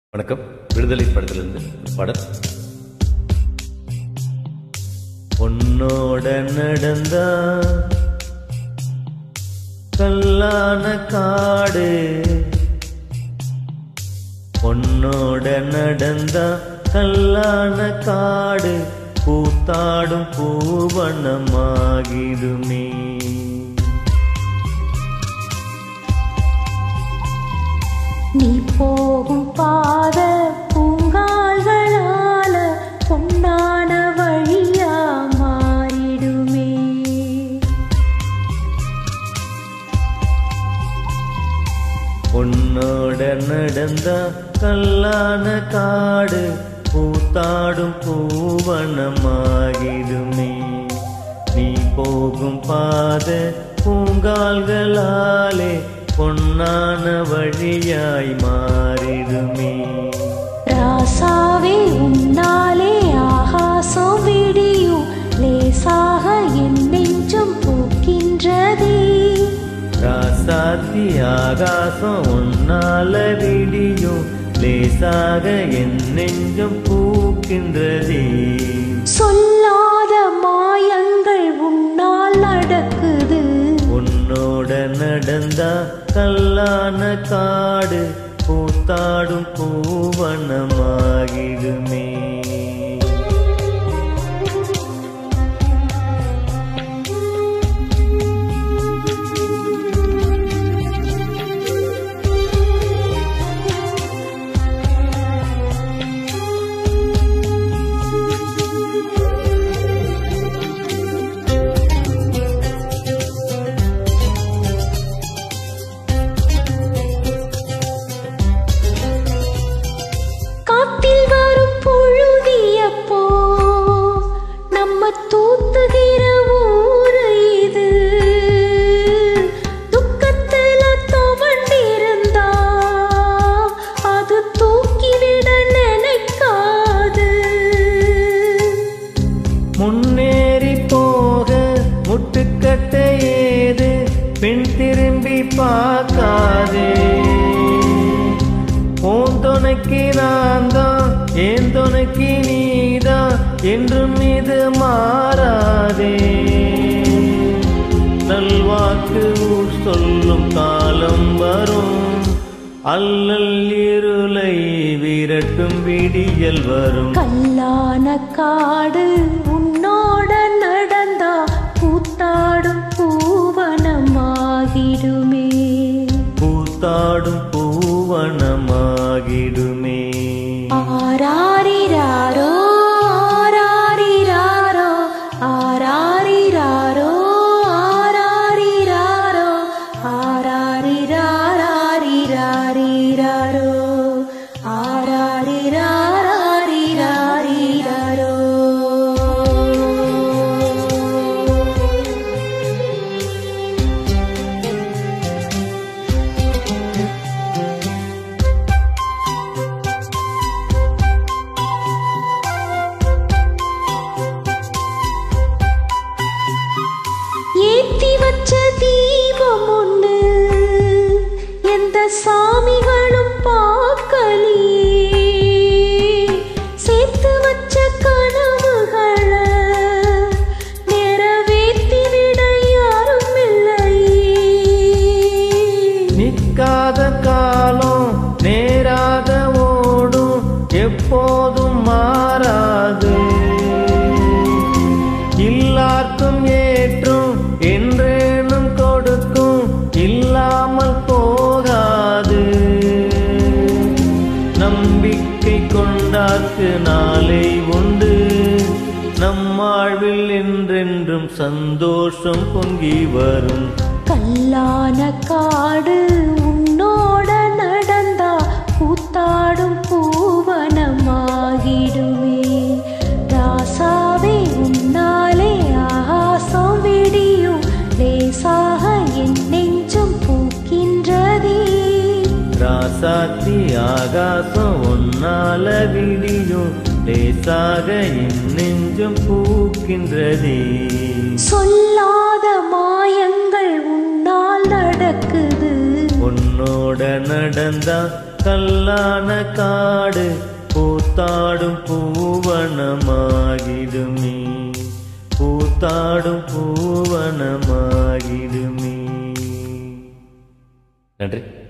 வணக்கம் விடுதலை படத்திலிருந்து படம் உன்னோட நடந்தா கல்லான காடு உன்னோட நடந்தா கல்லான காடு பூத்தாடும் பூவனமாகிடுமே நீ போகும் பாத பூங்கால்களால பொன்னான வழியா மாறிடுமே உன்னோட நடந்தா கல்லான காடு பூத்தாடும் பூவனமாகிடுமே நீ போகும் பாத பூங்கால்களாலே பொன்னான வழியாய் மாறிடுமே ராசாவே உன்னாலே ஆகாசம் விடியும் லேசாக என் நெஞ்சம் பூக்கின்றதே ராசாத்தி ஆகாசம் உன்னால விடியும் லேசாக என் நெஞ்சம் பூக்கின்றதே சொல்லாத மாயங்கள் உன்னால் நடக்குது உன்னோட நடந்தா கல்லான காடு பூத்தாடும் பூவனமாகிடுமே காத்தில் வரும் புழுதியப்போ நம்ம தூத்துகிற ஊரு இது துக்கத்துல துவண்டிருந்தா அது தூக்கிவிட நினைக்காது முன்னேறி போக முட்டுக்கட்ட ஏது பின் திரும்பி பார்க்காதே உன் துணைக்கு நான் தான் என் துணைக்கு நீதான் என்றும் இது மாறாதே நல்வாக்கு ஊர் சொல்லும் காலம் வரும் அல்லல் இருளை விரட்டும் விடியல் வரும் கல்லான காடு உன்னோட நடந்தா கூத்தாடும் பூவனமாகிடுமே பூத்தாடும் பூவனமாகிடுமே ஆராரிராரோ ஆராரிராரோ ஆராரிராரோ ஆராரிராரோ ஆராரிராரிராரிராரோ ஆராரிராரிராரிராரோ ஏத்தி வச்ச தீபம் ஒண்ணு எந்த சாமிகளும் பார்க்கலையே சேர்த்து வச்ச கனவுகளை நிறைவேற்றிவிட யாரும் இல்லையே நிற்காத காலம் நேராக ஓடும் எப்போதும் மாறாது எல்லாருக்கும் ஏற்றும் என்றேனும் கொடுக்கும் இல்லாமல் போகாது நம்பிக்கை கொண்டார்க்கு நாளை உண்டு நம்மாழ்வில் என்றென்றும் சந்தோஷம் பொங்கி வரும் கல்லான காடு உன்னோட நடந்தா கூத்தாடும் பூவனமாகிடுமே ராசாவே உன்னாலே ஆகாசம் விடியும் லேசாக என் நெஞ்சம் பூக்கின்றதே ராசாத்தி ஆகாசம் ஒன்னால விடியும் லேசாக என் நெஞ்சம் பூக்கின்றதே சொல்லாத மாயங்கள் உன்னால் நடக்குது உன்னோட நடந்தா கல்லான காடு பூத்தாடும் பூவனமாகிடுமே பூத்தாடும் பூவனமாகிடுமே நன்றி